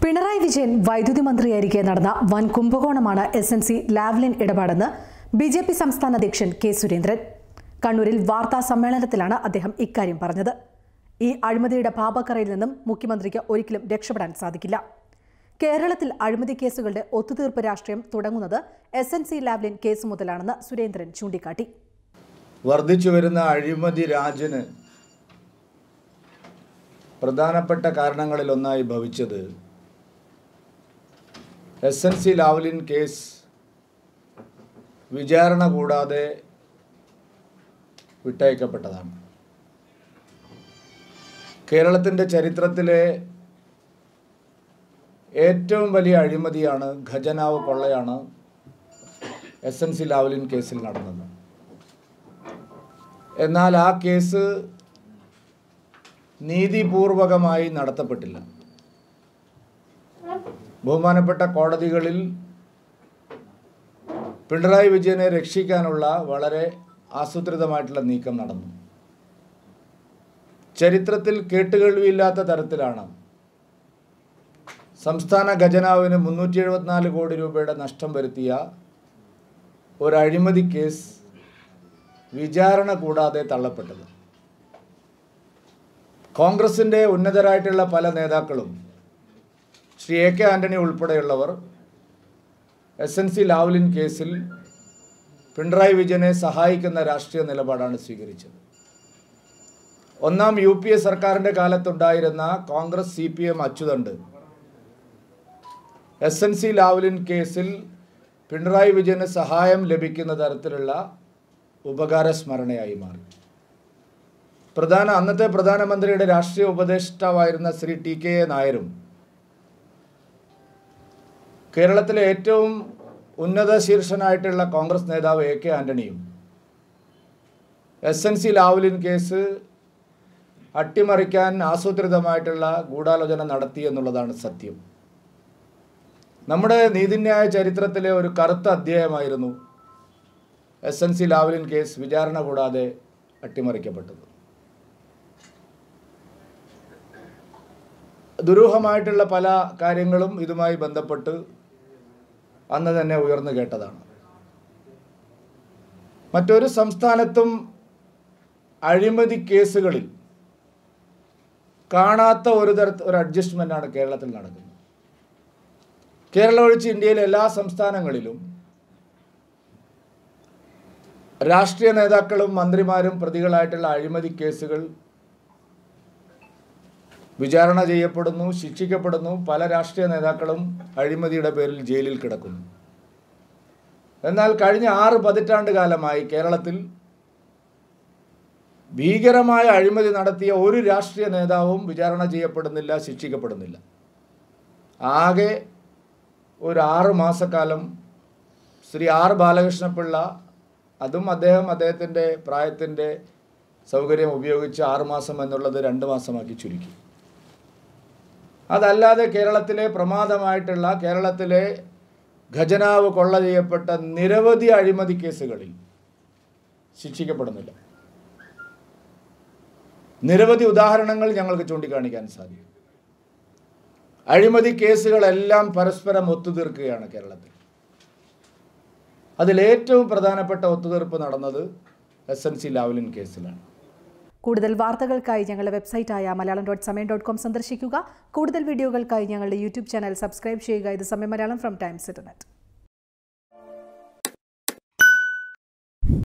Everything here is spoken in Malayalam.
പിണറായി വിജയൻ വൈദ്യുതി മന്ത്രിയായിരിക്കെ നടന്ന വൻ കുംഭകോണമാണ് എസ് എൻ സി ലാവ്ലിൻ ഇടപാടെന്ന് ബി ജെ പി സംസ്ഥാന അധ്യക്ഷൻ കെ സുരേന്ദ്രൻ കണ്ണൂരിൽ വാർത്താ സമ്മേളനത്തിലാണ് അദ്ദേഹം ഇക്കാര്യം പറഞ്ഞത് ഈ അഴിമതിയുടെ പാപക്കറയിൽ നിന്നും മുഖ്യമന്ത്രിക്ക് ഒരിക്കലും രക്ഷപ്പെടാൻ സാധിക്കില്ല കേരളത്തിൽ അഴിമതി കേസുകളുടെ ഒത്തുതീർപ്പ് രാഷ്ട്രീയം തുടങ്ങുന്നത് S N C Lavalin case മുതലാണെന്ന് സുരേന്ദ്രൻ ചൂണ്ടിക്കാട്ടി വർദ്ധിച്ചു വരുന്ന അഴിമതി രാജന് പ്രധാനപ്പെട്ട കാരണങ്ങളിലൊന്നായി ഭവിച്ചത് S N C Lavalin case വിചാരണ കൂടാതെ വിട്ടയക്കപ്പെട്ടതാണ് കേരളത്തിൻ്റെ ചരിത്രത്തിലെ ഏറ്റവും വലിയ അഴിമതിയാണ് ഖജനാവ് കൊള്ളയാണ് എസ് എൻ സി ലാവ്ലിൻ കേസിൽ നടന്നത് എന്നാൽ ആ കേസ് നീതിപൂർവകമായി നടത്തപ്പെട്ടില്ല ബഹുമാനപ്പെട്ട കോടതികളിൽ പിണറായി വിജയനെ രക്ഷിക്കാനുള്ള വളരെ ആസൂത്രിതമായിട്ടുള്ള നീക്കം നടന്നു ചരിത്രത്തിൽ കേട്ടുകേൾവിയില്ലാത്ത തരത്തിലാണ് സംസ്ഥാന ഖജനാവിന് മുന്നൂറ്റി എഴുപത്തിനാല് കോടി രൂപയുടെ നഷ്ടം വരുത്തിയ ഒരു അഴിമതി കേസ് വിചാരണ കൂടാതെ തള്ളപ്പെട്ടത് കോൺഗ്രസിൻ്റെ ഉന്നതരായിട്ടുള്ള പല നേതാക്കളും ശ്രീ എ കെ ആൻ്റണി ഉൾപ്പെടെയുള്ളവർ എസ് എൻ സി ലാവ്ലിൻ കേസിൽ പിണറായി വിജയനെ സഹായിക്കുന്ന രാഷ്ട്രീയ നിലപാടാണ് സ്വീകരിച്ചത് ഒന്നാം യു പി എ സർക്കാരിൻ്റെ കാലത്തുണ്ടായിരുന്ന കോൺഗ്രസ് സി പി എം അച്ചുതണ്ട് എസ് എൻ സി ലാവ്ലിൻ കേസിൽ പിണറായി വിജയന് സഹായം ലഭിക്കുന്ന തരത്തിലുള്ള ഉപകാരസ്മരണയായി മാറി പ്രധാന അന്നത്തെ പ്രധാനമന്ത്രിയുടെ രാഷ്ട്രീയ ഉപദേഷ്ടാവായിരുന്ന ശ്രീ ടി കെ എ നായരും കേരളത്തിലെ ഏറ്റവും ഉന്നത ശീർഷനായിട്ടുള്ള കോൺഗ്രസ് നേതാവ് എ കെ ആന്റണിയും S N C Lavalin case അട്ടിമറിക്കാൻ ആസൂത്രിതമായിട്ടുള്ള ഗൂഢാലോചന നടത്തി എന്നുള്ളതാണ് സത്യം നമ്മുടെ നീതിന്യായ ചരിത്രത്തിലെ ഒരു കറുത്ത അധ്യായമായിരുന്നു S N C Lavalin case വിചാരണ കൂടാതെ അട്ടിമറിക്കപ്പെട്ടത് ദുരൂഹമായിട്ടുള്ള പല കാര്യങ്ങളും ഇതുമായി ബന്ധപ്പെട്ട് അന്ന് തന്നെ ഉയർന്നു കേട്ടതാണ് മറ്റൊരു സംസ്ഥാനത്തും അഴിമതി കേസുകളിൽ കാണാത്ത ഒരു തരത്തിൽ ഒരു അഡ്ജസ്റ്റ്മെൻ്റാണ് കേരളത്തിൽ നടക്കുന്നത് കേരളം ഒഴിച്ച് ഇന്ത്യയിലെ എല്ലാ സംസ്ഥാനങ്ങളിലും രാഷ്ട്രീയ നേതാക്കളും മന്ത്രിമാരും പ്രതികളായിട്ടുള്ള അഴിമതി കേസുകൾ വിചാരണ ചെയ്യപ്പെടുന്നു ശിക്ഷിക്കപ്പെടുന്നു പല രാഷ്ട്രീയ നേതാക്കളും അഴിമതിയുടെ പേരിൽ ജയിലിൽ കിടക്കുന്നു എന്നാൽ കഴിഞ്ഞ ആറ് പതിറ്റാണ്ട് കാലമായി കേരളത്തിൽ ഭീകരമായ അഴിമതി നടത്തിയ ഒരു രാഷ്ട്രീയ നേതാവും വിചാരണ ചെയ്യപ്പെടുന്നില്ല ശിക്ഷിക്കപ്പെടുന്നില്ല ആകെ ഒരു ആറ് മാസക്കാലം ശ്രീ ആർ ബാലകൃഷ്ണപിള്ള അതും അദ്ദേഹം അദ്ദേഹത്തിൻ്റെ പ്രായത്തിൻ്റെ സൗകര്യം ഉപയോഗിച്ച് ആറുമാസം എന്നുള്ളത് രണ്ട് മാസമാക്കി ചുരുക്കി അതല്ലാതെ കേരളത്തിലെ പ്രമാദമായിട്ടുള്ള കേരളത്തിലെ ഖജനാവ് കൊള്ള ചെയ്യപ്പെട്ട നിരവധി അഴിമതി കേസുകളിൽ ശിക്ഷിക്കപ്പെടുന്നില്ല നിരവധി ഉദാഹരണങ്ങൾ ഞങ്ങൾക്ക് ചൂണ്ടിക്കാണിക്കാൻ സാധിക്കും അഴിമതി കേസുകളെല്ലാം പരസ്പരം ഒത്തുതീർക്കുകയാണ് കേരളത്തിൽ അതിലേറ്റവും പ്രധാനപ്പെട്ട ഒത്തുതീർപ്പ് നടന്നത് എസ് എൻ സി ലാവ്ലിൻ കേസിലാണ് കൂടുതൽ വാർത്തകൾക്കായി ഞങ്ങളുടെ വെബ്സൈറ്റായ Malayalam dot Samayam dot com സന്ദർശിക്കുക കൂടുതൽ വീഡിയോകൾക്കായി ഞങ്ങളുടെ യൂട്യൂബ് ചാനൽ സബ്സ്ക്രൈബ് ചെയ്യുക ഇത് സമയം മലയാളം ഫ്രം ടൈംസ് ഇന്റർനെറ്റ്